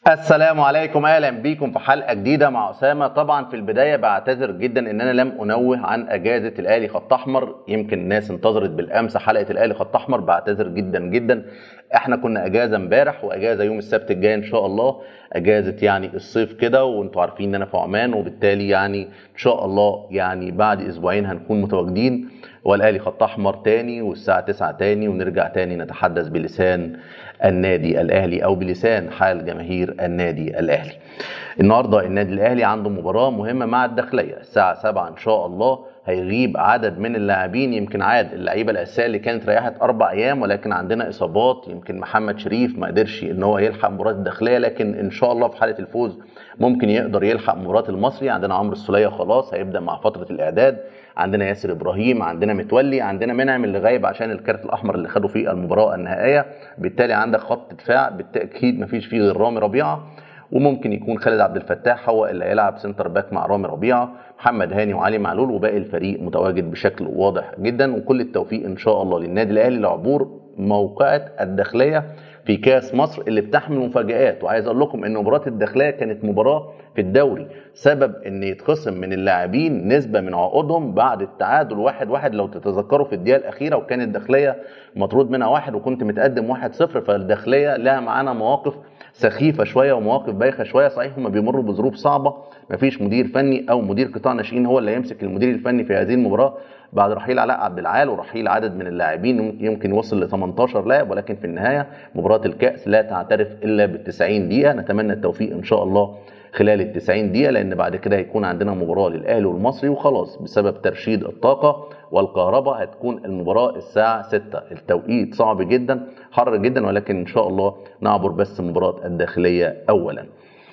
السلام عليكم اهلا بيكم في حلقه جديده مع اسامه طبعا في البدايه بعتذر جدا ان انا لم انوه عن اجازه الاهلي خط احمر يمكن الناس انتظرت بالامس حلقه الاهلي خط احمر بعتذر جدا جدا احنا كنا اجازه امبارح واجازه يوم السبت الجاي ان شاء الله اجازه يعني الصيف كده وانتوا عارفين ان انا في عمان وبالتالي يعني ان شاء الله يعني بعد اسبوعين هنكون متواجدين والاهلي خط احمر تاني والساعه 9 تاني ونرجع تاني نتحدث بلسان النادي الاهلي او بلسان حال جماهير النادي الاهلي. النهارده النادي الاهلي عنده مباراه مهمه مع الداخليه الساعه 7 ان شاء الله هيغيب عدد من اللاعبين يمكن عاد اللعيبه الاساسيه اللي كانت ريحت اربع ايام ولكن عندنا اصابات يمكن محمد شريف ما قدرش ان هو يلحق مباراه الداخليه لكن ان شاء الله في حاله الفوز ممكن يقدر يلحق مباراه المصري عندنا عمرو السوليه خلاص هيبدا مع فتره الاعداد عندنا ياسر ابراهيم عندنا متولي عندنا منعم اللي غايب عشان الكارت الاحمر اللي خده في المباراه النهائيه بالتالي عندك خط دفاع بالتاكيد مفيش فيه غير رامي ربيعه وممكن يكون خالد عبد الفتاح هو اللي هيلعب سنتر باك مع رامي ربيعه محمد هاني وعلي معلول وباقي الفريق متواجد بشكل واضح جدا وكل التوفيق ان شاء الله للنادي الاهلي لعبور موقعة الداخليه في كاس مصر اللي بتحمل مفاجآت وعايز اقول لكم ان مباراه الداخليه كانت مباراه في الدوري سبب ان يتخصم من اللاعبين نسبه من عقودهم بعد التعادل واحد واحد لو تتذكروا في الدقيقه الاخيره وكان الداخليه مطرود منها واحد وكنت متقدم واحد صفر فالداخليه لها معانا مواقف سخيفه شويه ومواقف بايخه شويه صحيح هم بيمروا بظروف صعبه مفيش مدير فني او مدير قطاع ناشئين هو اللي يمسك المدير الفني في هذه المباراه بعد رحيل علاء عبد العال ورحيل عدد من اللاعبين يمكن يوصل ل 18 لاعب ولكن في النهايه مباراه الكاس لا تعترف الا بال 90 دقيقه نتمنى التوفيق ان شاء الله خلال ال 90 دقيقه لان بعد كده هيكون عندنا مباراه للاهلي والمصري وخلاص بسبب ترشيد الطاقه والكهرباء هتكون المباراه الساعه 6 التوقيت صعب جدا حر جدا ولكن ان شاء الله نعبر بس مباراه الداخليه اولا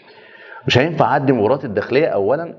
مش هينفع اعدي مباراه الداخليه اولا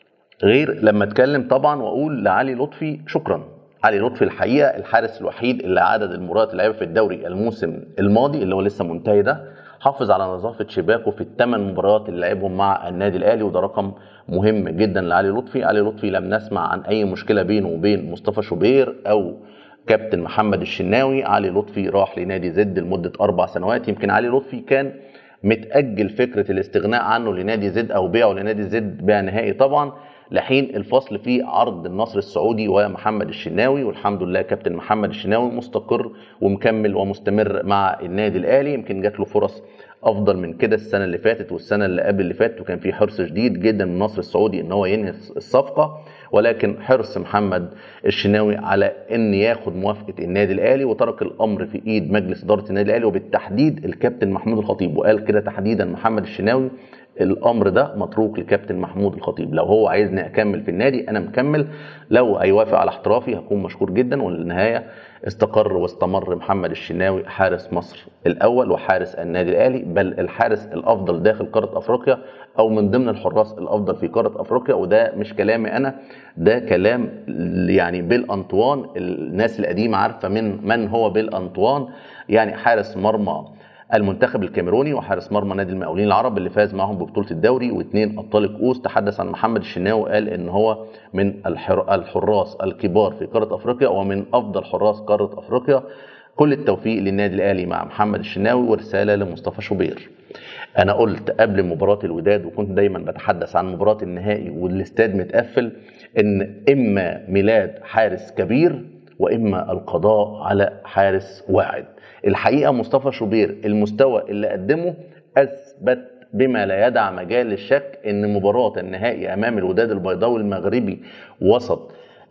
غير لما اتكلم طبعا واقول لعلي لطفي شكرا علي لطفي الحقيقه الحارس الوحيد اللي عدد المباريات اللي لعبها في الدوري الموسم الماضي اللي هو لسه منتهي ده حافظ على نظافه شباكه في الثمان مباريات اللي لعبهم مع النادي الاهلي وده رقم مهم جدا لعلي لطفي علي لطفي لم نسمع عن اي مشكله بينه وبين مصطفى شوبير او كابتن محمد الشناوي علي لطفي راح لنادي زد لمده اربع سنوات يمكن علي لطفي كان متاجل فكره الاستغناء عنه لنادي زد او بيعه لنادي زد بيع نهائي طبعا لحين الفصل في عرض النصر السعودي ومحمد الشناوي والحمد لله كابتن محمد الشناوي مستقر ومكمل ومستمر مع النادي الاهلي يمكن جات له فرص افضل من كده السنه اللي فاتت والسنه اللي قبل اللي فاتت وكان في حرص شديد جدا من النصر السعودي ان هو ينهي الصفقه ولكن حرص محمد الشناوي على ان ياخد موافقه النادي الاهلي وترك الامر في ايد مجلس اداره النادي الاهلي وبالتحديد الكابتن محمود الخطيب وقال كده تحديدا محمد الشناوي الامر ده متروك لكابتن محمود الخطيب لو هو عايزني اكمل في النادي انا مكمل لو هيوافق على احترافي هكون مشكور جدا والنهايه استقر واستمر محمد الشناوي حارس مصر الاول وحارس النادي الاهلي بل الحارس الافضل داخل قاره افريقيا او من ضمن الحراس الافضل في قاره افريقيا وده مش كلامي انا ده كلام يعني بيل انطوان الناس القديمه عارفه من من هو بيل انطوان يعني حارس مرمى المنتخب الكاميروني وحارس مرمى نادي المقاولين العرب اللي فاز معهم ببطوله الدوري واثنين ابطال الكؤوس تحدث عن محمد الشناوي وقال ان هو من الحر... الحراس الكبار في قاره افريقيا ومن افضل حراس قاره افريقيا كل التوفيق للنادي الاهلي مع محمد الشناوي ورساله لمصطفى شوبير انا قلت قبل مباراه الوداد وكنت دايما بتحدث عن مباراه النهائي والاستاد متقفل ان اما ميلاد حارس كبير واما القضاء على حارس واعد الحقيقه مصطفى شوبير المستوى اللي قدمه اثبت بما لا يدع مجال للشك ان مباراه النهائي امام الوداد البيضاوي المغربي وسط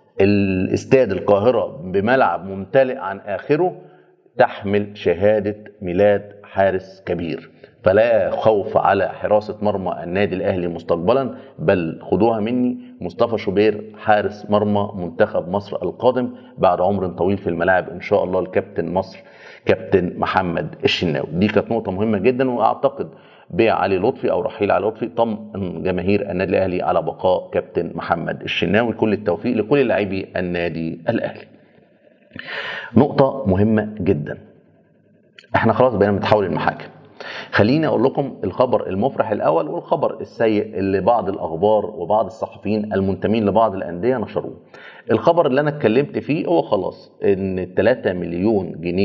الاستاد القاهره بملعب ممتلئ عن اخره تحمل شهاده ميلاد حارس كبير فلا خوف على حراسة مرمى النادي الأهلي مستقبلا بل خدوها مني مصطفى شوبير حارس مرمى منتخب مصر القادم بعد عمر طويل في الملاعب إن شاء الله الكابتن مصر كابتن محمد الشناوي دي كانت نقطة مهمة جدا وأعتقد بيع علي لطفي او رحيل علي لطفي طمن جماهير النادي الاهلي على بقاء كابتن محمد الشناوي كل التوفيق لكل لاعبي النادي الاهلي. نقطة مهمة جدا. احنا خلاص بقينا بنتحول المحاكم. خليني اقول لكم الخبر المفرح الاول والخبر السيء اللي بعض الاخبار وبعض الصحفيين المنتمين لبعض الانديه نشروه. الخبر اللي انا اتكلمت فيه هو خلاص ان 3 مليون جنيه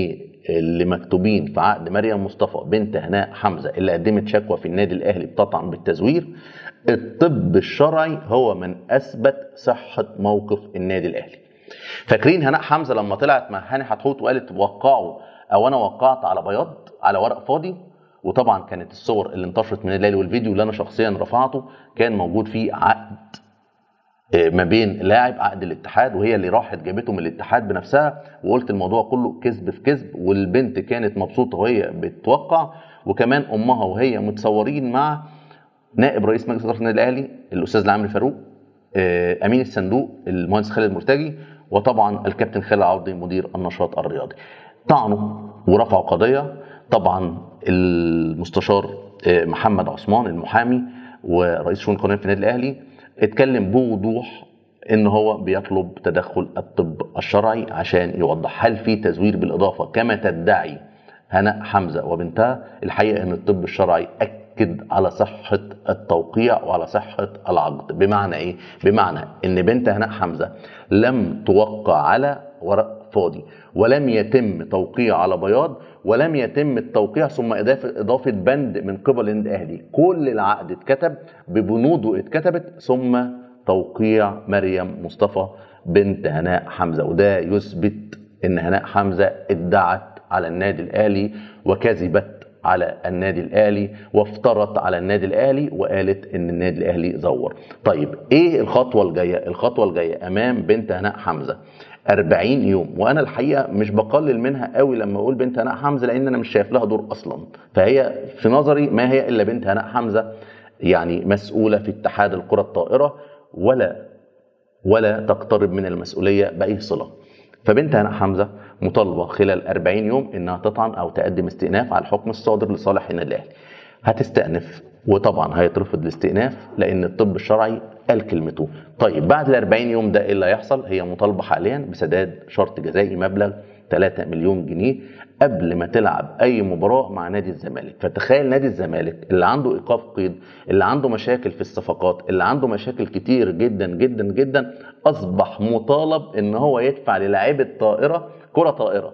اللي مكتوبين في عقد مريم مصطفى بنت هناء حمزه اللي قدمت شكوى في النادي الاهلي بتطعن بالتزوير الطب الشرعي هو من اثبت صحه موقف النادي الاهلي فاكرين هناء حمزه لما طلعت مع هاني حتحوت وقالت وقعوا او انا وقعت على بياض على ورق فاضي وطبعا كانت الصور اللي انتشرت من الليل والفيديو اللي انا شخصيا رفعته كان موجود فيه عقد آه، ما بين لاعب عقد الاتحاد وهي اللي راحت جابته من الاتحاد بنفسها وقلت الموضوع كله كذب في كذب والبنت كانت مبسوطه وهي بتوقع وكمان امها وهي متصورين مع نائب رئيس مجلس اداره النادي الاهلي الاستاذ العامري فاروق آه، امين الصندوق المهندس خالد مرتجي وطبعا الكابتن خالد عوضي مدير النشاط الرياضي طعنوا ورفعوا قضيه طبعا المستشار آه، محمد عثمان المحامي ورئيس شؤون القانونيه في النادي الاهلي اتكلم بوضوح ان هو بيطلب تدخل الطب الشرعي عشان يوضح هل في تزوير بالاضافه كما تدعي هناء حمزه وبنتها الحقيقه ان الطب الشرعي اكد على صحه التوقيع وعلى صحه العقد بمعنى ايه بمعنى ان بنت هناء حمزه لم توقع على ورق فاضي ولم يتم توقيع على بياض ولم يتم التوقيع ثم اضافه اضافه بند من قبل النادي الاهلي كل العقد اتكتب ببنوده اتكتبت ثم توقيع مريم مصطفى بنت هناء حمزه وده يثبت ان هناء حمزه ادعت على النادي الاهلي وكذبت على النادي الاهلي وافترت على النادي الاهلي وقالت ان النادي الاهلي زور طيب ايه الخطوه الجايه الخطوه الجايه امام بنت هناء حمزه 40 يوم وانا الحقيقه مش بقلل منها قوي لما اقول بنت هناء حمزه لان انا مش شايف لها دور اصلا فهي في نظري ما هي الا بنت هناء حمزه يعني مسؤوله في اتحاد الكره الطائره ولا ولا تقترب من المسؤوليه باي صله فبنت هناء حمزه مطالبه خلال 40 يوم انها تطعن او تقدم استئناف على الحكم الصادر لصالح النادي الاهلي هتستأنف وطبعا هيترفض الاستئناف لان الطب الشرعي قال كلمته طيب بعد ال 40 يوم ده ايه اللي هيحصل هي مطالبه حاليا بسداد شرط جزائي مبلغ 3 مليون جنيه قبل ما تلعب اي مباراه مع نادي الزمالك فتخيل نادي الزمالك اللي عنده ايقاف قيد اللي عنده مشاكل في الصفقات اللي عنده مشاكل كتير جدا جدا جدا اصبح مطالب ان هو يدفع للاعيبه طائره كره طائره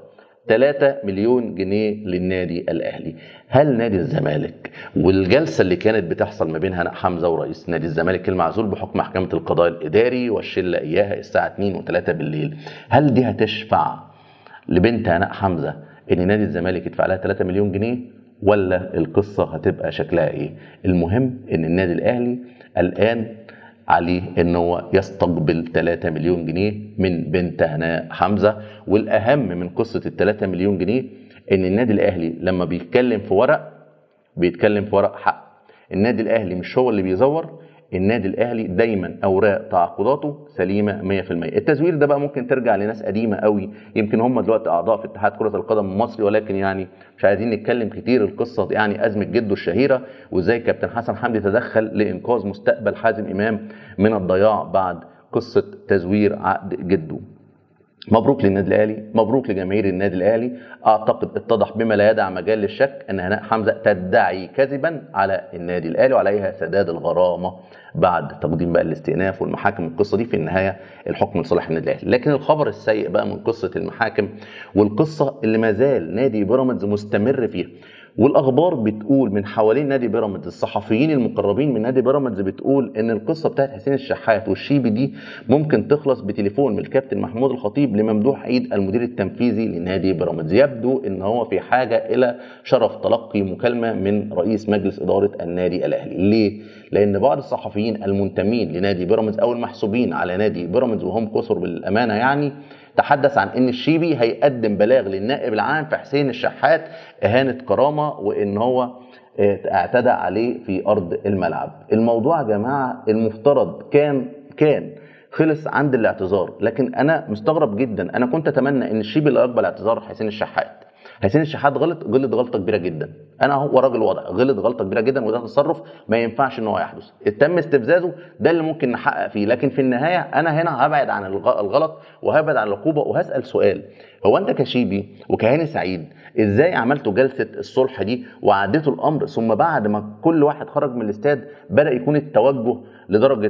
3 مليون جنيه للنادي الاهلي هل نادي الزمالك والجلسه اللي كانت بتحصل ما بين هناء حمزه ورئيس نادي الزمالك المعزول بحكم محكمه القضاء الاداري والشله اياها الساعه 2 و3 بالليل هل دي هتشفع لبنت هناء حمزه ان نادي الزمالك يدفع لها 3 مليون جنيه ولا القصه هتبقى شكلها ايه المهم ان النادي الاهلي الان عليه ان هو يستقبل 3 مليون جنيه من بنت هناء حمزه والاهم من قصه ال 3 مليون جنيه ان النادي الاهلي لما بيتكلم في ورق بيتكلم في ورق حق النادي الاهلي مش هو اللي بيزور النادي الاهلي دايما اوراق تعاقداته سليمه 100% التزوير ده بقى ممكن ترجع لناس قديمه قوي يمكن هم دلوقتي اعضاء في اتحاد كره القدم المصري ولكن يعني مش عايزين نتكلم كتير القصه دي يعني ازمه جده الشهيره وازاي كابتن حسن حمدي تدخل لانقاذ مستقبل حازم امام من الضياع بعد قصه تزوير عقد جده مبروك للنادي الاهلي مبروك لجماهير النادي الاهلي اعتقد اتضح بما لا يدع مجال للشك ان هناء حمزه تدعي كذبا على النادي الاهلي وعليها سداد الغرامه بعد تقديم بقى الاستئناف والمحاكم القصه دي في النهايه الحكم لصالح النادي الاهلي لكن الخبر السيء بقى من قصه المحاكم والقصه اللي ما زال نادي بيراميدز مستمر فيها والاخبار بتقول من حوالين نادي بيراميدز الصحفيين المقربين من نادي بيراميدز بتقول ان القصه بتاعت حسين الشحات والشيبي دي ممكن تخلص بتليفون من الكابتن محمود الخطيب لممدوح عيد المدير التنفيذي لنادي بيراميدز يبدو ان هو في حاجه الى شرف تلقي مكالمه من رئيس مجلس اداره النادي الاهلي ليه لان بعض الصحفيين المنتمين لنادي بيراميدز او المحسوبين على نادي بيراميدز وهم كثر بالامانه يعني تحدث عن ان الشيبي هيقدم بلاغ للنائب العام في حسين الشحات اهانه كرامه وان هو اعتدى عليه في ارض الملعب الموضوع يا جماعه المفترض كان كان خلص عند الاعتذار لكن انا مستغرب جدا انا كنت اتمنى ان الشيبي اللي يقبل اعتذار حسين الشحات حسين الشحات غلط غلط غلطه كبيره جدا انا هو راجل وضع غلط غلطه كبيره جدا وده تصرف ما ينفعش ان هو يحدث تم استفزازه ده اللي ممكن نحقق فيه لكن في النهايه انا هنا هبعد عن الغلط وهبعد عن العقوبه وهسال سؤال هو انت كشيبي وكهاني سعيد ازاي عملتوا جلسه الصلح دي وعديتوا الامر ثم بعد ما كل واحد خرج من الاستاد بدا يكون التوجه لدرجه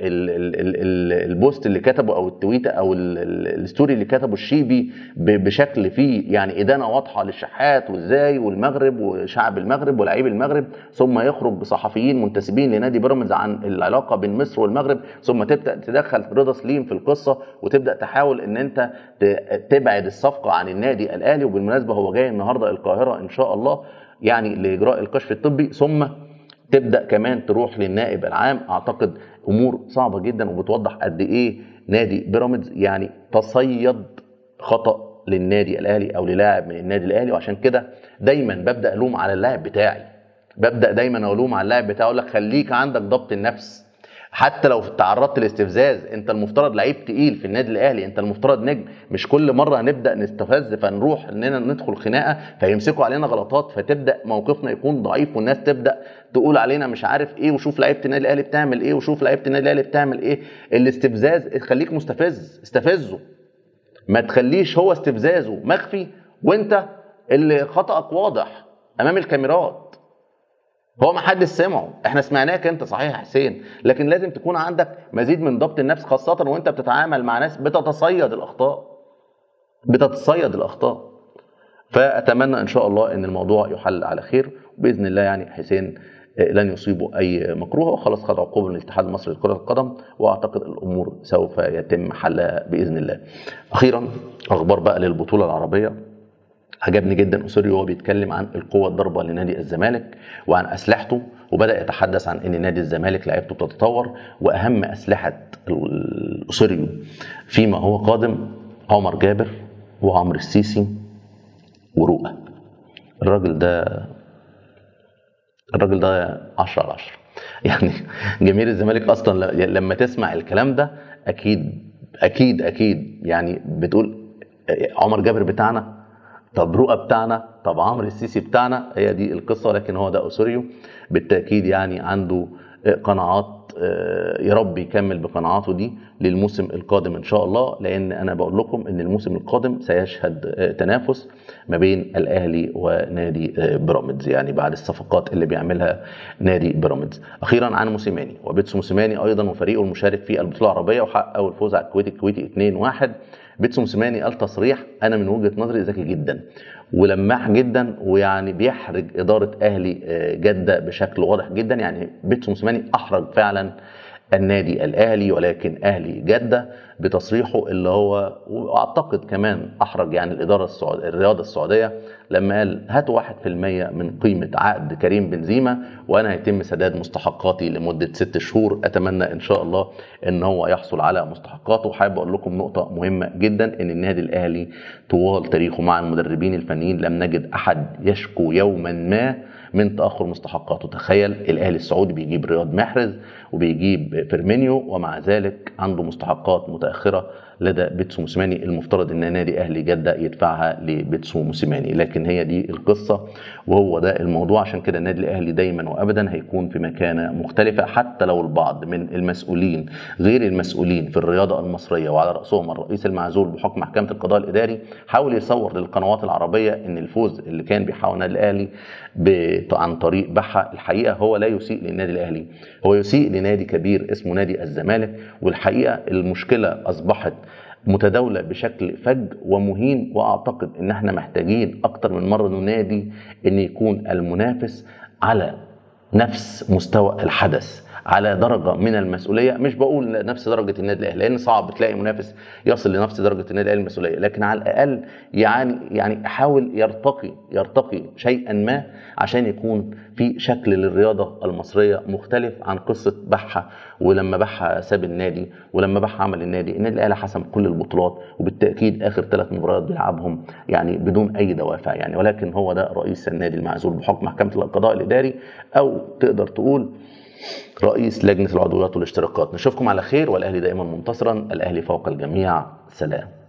ال- ال- ال- ال- البوست اللي كتبه او التويته او ال- ال- الستوري اللي كتبه الشيبي ب- بشكل فيه يعني ادانه واضحه للشحات وازاي والمغرب وشعب المغرب ولاعيب المغرب ثم يخرج بصحفيين منتسبين لنادي بيراميدز عن العلاقه بين مصر والمغرب ثم تبدا تدخل رضا سليم في القصه وتبدا تحاول ان انت ت- تبعد الصفقه عن النادي الاهلي وبالمناسبه هو جاي النهارده القاهره ان شاء الله يعني لاجراء الكشف الطبي ثم تبدا كمان تروح للنائب العام اعتقد امور صعبه جدا وبتوضح قد ايه نادي بيراميدز يعني تصيد خطا للنادي الاهلي او للاعب من النادي الاهلي وعشان كده دايما ببدا الوم على اللاعب بتاعي ببدا دايما الوم على اللاعب بتاعي اقول لك خليك عندك ضبط النفس حتى لو تعرضت لاستفزاز انت المفترض لعيب تقيل في النادي الاهلي انت المفترض نجم مش كل مره هنبدا نستفز فنروح اننا ندخل خناقه فيمسكوا علينا غلطات فتبدا موقفنا يكون ضعيف والناس تبدا تقول علينا مش عارف ايه وشوف لعيبه النادي الاهلي بتعمل ايه وشوف لعيبه النادي الاهلي بتعمل ايه الاستفزاز خليك مستفز استفزه ما تخليش هو استفزازه مخفي وانت اللي خطأك واضح امام الكاميرات هو ما حدش سمعه احنا سمعناك انت صحيح يا حسين لكن لازم تكون عندك مزيد من ضبط النفس خاصة وانت بتتعامل مع ناس بتتصيد الاخطاء بتتصيد الاخطاء فاتمنى ان شاء الله ان الموضوع يحل على خير وباذن الله يعني حسين آه، لن يصيبه اي مكروه وخلاص خد عقوبه من الاتحاد المصري لكره القدم واعتقد الامور سوف يتم حلها باذن الله. اخيرا اخبار بقى للبطوله العربيه عجبني جدا اسوريو وهو بيتكلم عن القوه الضاربه لنادي الزمالك وعن اسلحته وبدا يتحدث عن ان نادي الزمالك لعيبته بتتطور واهم اسلحه ال- اسوريو فيما هو قادم عمر جابر وعمرو السيسي ورؤى الراجل ده الراجل ده 10 على 10 يعني جماهير الزمالك اصلا ل- لما تسمع الكلام ده اكيد اكيد اكيد يعني بتقول عمر جابر بتاعنا طب رؤى بتاعنا طب عمرو السيسي بتاعنا هي دي القصه لكن هو ده اسوريو بالتاكيد يعني عنده قناعات آه، يا رب يكمل بقناعاته دي للموسم القادم ان شاء الله لان انا بقول لكم ان الموسم القادم سيشهد آه، تنافس ما بين الاهلي ونادي آه، بيراميدز يعني بعد الصفقات اللي بيعملها نادي بيراميدز اخيرا عن موسيماني وبيتسو موسيماني ايضا وفريقه المشارك في البطوله العربيه وحقق اول فوز على الكويت الكويتي 2-1 بيتسو موسيماني قال تصريح انا من وجهه نظري ذكي جدا ولماح جدا ويعني بيحرج اداره اهلي آه، جده بشكل واضح جدا يعني بيتسو موسيماني احرج فعلا النادي الاهلي ولكن اهلي جده بتصريحه اللي هو واعتقد كمان احرج يعني الاداره السعود الرياضه السعوديه لما قال هاتوا 1% من قيمه عقد كريم بنزيما وانا هيتم سداد مستحقاتي لمده ست شهور اتمنى ان شاء الله ان هو يحصل على مستحقاته وحابب اقول لكم نقطه مهمه جدا ان النادي الاهلي طوال تاريخه مع المدربين الفنيين لم نجد احد يشكو يوما ما من تاخر مستحقاته تخيل الاهلي السعودي بيجيب رياض محرز وبيجيب فيرمينيو ومع ذلك عنده مستحقات متاخره لدى بيتسو موسيماني المفترض ان نادي اهلي جده يدفعها لبيتسو موسيماني لكن هي دي القصه وهو ده الموضوع عشان كده النادي الاهلي دايما وابدا هيكون في مكانه مختلفه حتى لو البعض من المسؤولين غير المسؤولين في الرياضه المصريه وعلى راسهم الرئيس المعزول بحكم محكمه القضاء الاداري حاول يصور للقنوات العربيه ان الفوز اللي كان بيحاول النادي الاهلي ب- عن طريق بحة الحقيقه هو لا يسيء للنادي الاهلي هو يسيء لنادي كبير اسمه نادي الزمالك والحقيقه المشكله اصبحت متداوله بشكل فج ومهين واعتقد ان احنا محتاجين اكتر من مره ننادي ان يكون المنافس على نفس مستوى الحدث على درجه من المسؤوليه مش بقول نفس درجه النادي الاهلي لان صعب تلاقي منافس يصل لنفس درجه النادي الاهلي المسؤوليه لكن على الاقل يعني يعني حاول يرتقي يرتقي شيئا ما عشان يكون في شكل للرياضه المصريه مختلف عن قصه بحه ولما بحه ساب النادي ولما بحه عمل النادي النادي الاهلي حسم كل البطولات وبالتاكيد اخر ثلاث مباريات بيلعبهم يعني بدون اي دوافع يعني ولكن هو ده رئيس النادي المعزول بحكم محكمه القضاء الاداري او تقدر تقول رئيس لجنه العضويات والاشتراكات نشوفكم على خير والاهلي دائما منتصرا الاهلي فوق الجميع سلام